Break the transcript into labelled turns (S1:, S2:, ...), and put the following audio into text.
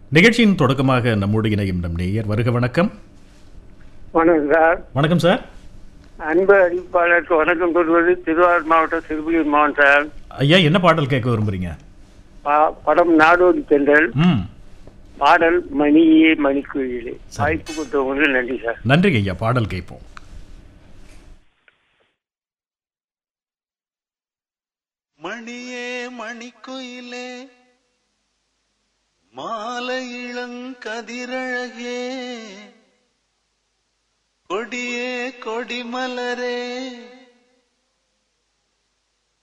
S1: நிகழ்ச்சியின் தொடக்கமாக நம்மோடு இணையும் நம் நேயர் வருக வணக்கம்
S2: வணக்கம் சார்
S1: வணக்கம் சார்
S2: அன்பு அறிவிப்பாளருக்கு வணக்கம் சொல்வது திருவாரூர் மாவட்டம் சிறுபுலி மாவட்டம் சார்
S1: ஐயா என்ன பாடல் கேட்க விரும்புறீங்க
S2: பா- படம் நாடோடி தென்றல்
S1: ம்
S2: பாடல் மணியே மணிக்குயிலே வாய்ப்பு கொடுத்தவங்களுக்கு நன்றி சார்
S1: நன்றி ஐயா பாடல் கேட்போம்
S3: மணியே மணிக்குயிலே மாலை இளங்கதிரழகே கொடியே கொடிமலரே